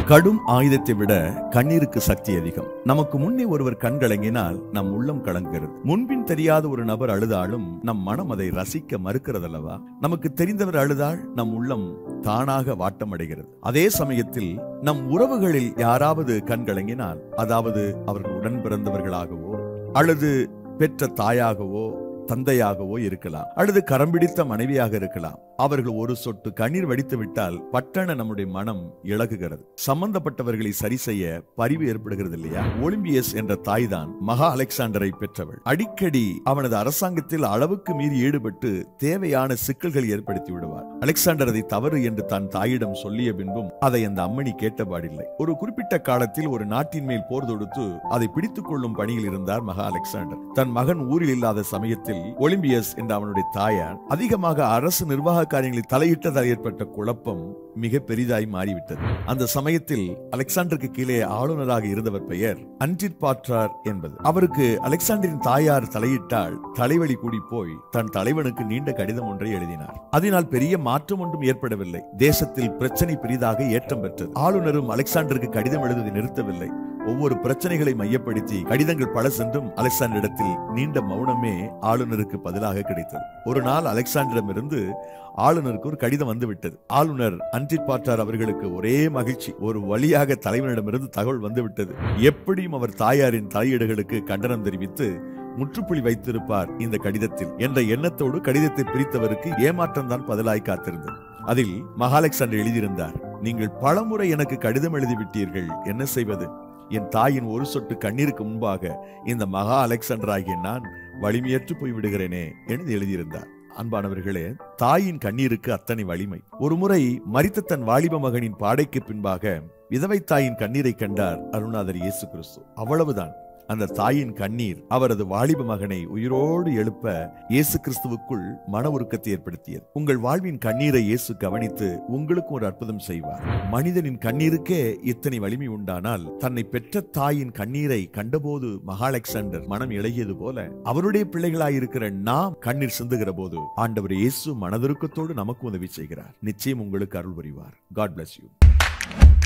கடும் ஆயுதத்தை விட கண்ணீருக்கு சக்தி அதிகம் நமக்கு முன்னே ஒருவர் கண் கலங்கினால் நம் உள்ளம் கலங்குகிறது முன்பின் தெரியாத ஒரு நபர் அழுதாலும் நம் மனம் அதை ரசிக்க மறுக்கிறதல்லவா நமக்கு தெரிந்தவர் அழுதால் நம் உள்ளம் தானாக வாட்டமடைகிறது அதே சமயத்தில் நம் உறவுகளில் யாராவது கண் கலங்கினால் அதாவது அவர்கள் உடன் பிறந்தவர்களாகவோ அல்லது பெற்ற தாயாகவோ தந்தையாகவோ இருக்கலாம் அல்லது கரம் பிடித்த மனைவியாக இருக்கலாம் அவர்கள் ஒரு சொட்டு கண்ணீர் வடித்து விட்டால் பட்டண நம்முடைய மனம் இழகுகிறது சம்பந்தப்பட்டவர்களை சரி செய்ய பரிவு ஏற்படுகிறது இல்லையா ஒலிம்பியஸ் என்ற தாய்தான் மகா அலெக்சாண்டரை பெற்றவள் அடிக்கடி அவனது அரசாங்கத்தில் அளவுக்கு மீறி ஈடுபட்டு தேவையான சிக்கல்களை ஏற்படுத்தி விடுவார் அலெக்சாண்டர் அதை தவறு என்று தன் தாயிடம் சொல்லிய பின்பும் அதை அந்த அம்மணி கேட்டபாடில்லை ஒரு குறிப்பிட்ட காலத்தில் ஒரு நாட்டின் மேல் போர் தொடுத்து அதை பிடித்துக் கொள்ளும் பணியில் இருந்தார் மகா அலெக்சாண்டர் தன் மகன் ஊரில் இல்லாத சமயத்தில் ஒலிம்பியஸ் என்ற அவனுடைய தாயார் அதிகமாக அரசு நிர்வாக காரியங்களில் தலையிட்டதால் ஏற்பட்ட குழப்பம் மிக பெரிதாய் மாறிவிட்டது அந்த சமயத்தில் அலெக்சாண்டருக்கு கீழே ஆளுநராக இருந்தவர் பெயர் அன்டிட் பாட்ரார் என்பது அவருக்கு அலெக்சாண்டரின் தாயார் தலையிட்டால் தலைவலி கூடி போய் தன் தலைவனுக்கு நீண்ட கடிதம் ஒன்றை எழுதினார் அதனால் பெரிய மாற்றம் ஒன்றும் ஏற்படவில்லை தேசத்தில் பிரச்சனை பெரிதாக ஏற்றம் பெற்றது ஆளுநரும் அலெக்சாண்டருக்கு கடிதம் எழுதுவதை நிறுத்தவில்லை ஒவ்வொரு பிரச்சனைகளை மையப்படுத்தி கடிதங்கள் பல சென்றும் அலெக்சாண்டரிடத்தில் நீண்ட மௌனமே ஆளுநருக்கு பதிலாக கிடைத்தது ஒரு நாள் அலெக்சாண்டரிடமிருந்து ஆளுநருக்கு ஒரு கடிதம் வந்து விட்டது ஆளுநர் அன்றிட் பாட்டார் அவர்களுக்கு ஒரே மகிழ்ச்சி ஒரு வழியாக தலைவனிடமிருந்து தகவல் வந்து விட்டது எப்படியும் அவர் தாயாரின் தலையீடுகளுக்கு கண்டனம் தெரிவித்து முற்றுப்புள்ளி வைத்திருப்பார் இந்த கடிதத்தில் என்ற எண்ணத்தோடு கடிதத்தை பிரித்தவருக்கு ஏமாற்றம் தான் பதிலாய் காத்திருந்தது அதில் மகாலெக்சாண்டர் எழுதியிருந்தார் நீங்கள் பலமுறை எனக்கு கடிதம் எழுதிவிட்டீர்கள் என்ன செய்வது என் தாயின் ஒரு சொட்டு கண்ணீருக்கு முன்பாக இந்த மகா அலெக்சாண்டர் ஆகிய நான் வலிமையற்று போய் விடுகிறேனே என்று எழுதியிருந்தார் அன்பானவர்களே தாயின் கண்ணீருக்கு அத்தனை வலிமை ஒருமுறை மரித்த தன் வாலிப மகனின் பாடைக்கு பின்பாக விதவை தாயின் கண்ணீரை கண்டார் அருணாதர் இயேசு கிறிஸ்து அவ்வளவுதான் அந்த தாயின் கண்ணீர் அவரது வாலிப மகனை உயிரோடு எழுப்ப இயேசு கிறிஸ்துவுக்குள் மன உருக்கத்தை ஏற்படுத்தியது உங்கள் வாழ்வின் கண்ணீரை இயேசு கவனித்து உங்களுக்கும் ஒரு அற்புதம் செய்வார் மனிதனின் கண்ணீருக்கே இத்தனை வலிமை உண்டானால் தன்னை பெற்ற தாயின் கண்ணீரை கண்டபோது மகாலெக்சாண்டர் மனம் இழகியது போல அவருடைய பிள்ளைகளாயிருக்கிற நாம் கண்ணீர் சிந்துகிற போது ஆண்டவர் இயேசு மனதுருக்கத்தோடு நமக்கு உதவி செய்கிறார் நிச்சயம் உங்களுக்கு அருள் புரிவார் காட் bless யூ